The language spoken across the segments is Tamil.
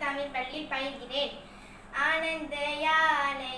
தமிழ் பள்ளியில் பயில்கிறேன் ஆனந்த யானை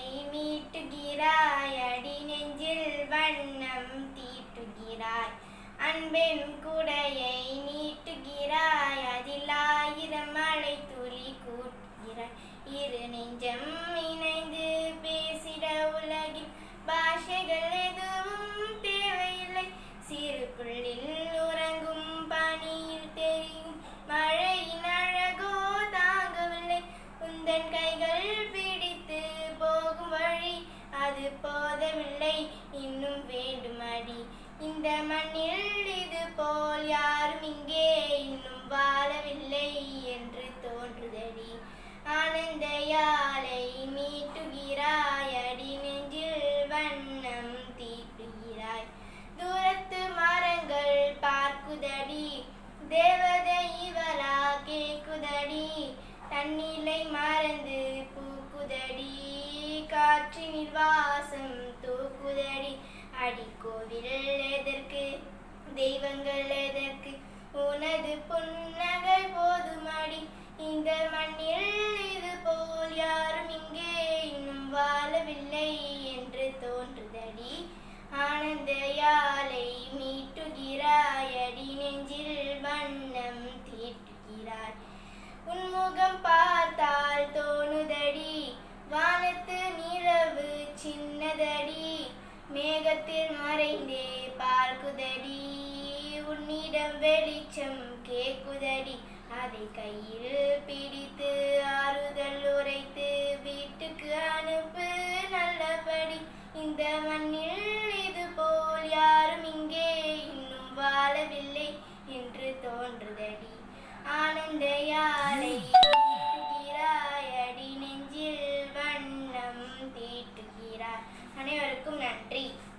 மீட்டுகிறாய் அடி நெஞ்சில் வண்ணம் தீட்டுகிறாய் அன்பெனும் குடையை நீட்டுகிறாய் அதில் ஆயிரம் மழை துளி கூட்டுகிறாய் இரு நெஞ்சம் இணைந்து பேசிட உலகில் பாஷைகள் எதுவும் தேவையில்லை சிறு புள்ளில் உறங்கும் பனியில் தெரியும் மழையின் அழகோ தாங்கவில்லை உந்தன் கைகள் பிடித்து போகும் வழி அது போதவில்லை இன்னும் வேண்டும் அடி இந்த மண்ணில் இது போல் யாரும் இங்கே இன்னும் வாழவில்லை என்று தோன்றுதடி ஆனந்த யாழை மீட்டுகிறாய் அடி நெஞ்சில் வண்ணம் தீட்டுகிறாய் தூரத்து மரங்கள் பார்க்குதடி தேவதை இவரா கேக்குதடி தன்னிலை மறந்து பூக்குதடி காற்றினில் வாசம் தூக்குதடி அடி கோவில் எதற்கு தெய்வங்கள் எதற்கு உனது புன்னகை போதுமடி இந்த மண்ணில் இது போல் யாரும் இங்கே இன்னும் வாழவில்லை என்று தோன்றுதடி ஆனந்த யாழை மீட்டுகிறாய் அடி நெஞ்சில் வண்ணம் தீட்டுகிறாய் உன்முகம் பார்த்தால் தோணுதடி வானத்து நிலவு சின்னதடி மேகத்தில் மறைந்தே பார்க்குதடி உன்னிடம் வெளிச்சம் கேக்குதடி அதை கையில் பிடித்து ஆறுதல் உரைத்து வீட்டுக்கு அனுப்பு நல்லபடி இந்த மண்ணில் இது போல் யாரும் இங்கே இன்னும் வாழவில்லை என்று தோன்றுதடி ஆனந்த யாழை தீட்டுகிறாய் அடி நெஞ்சில் வண்ணம் தீட்டுகிறாய் அனைவருக்கும் நன்றி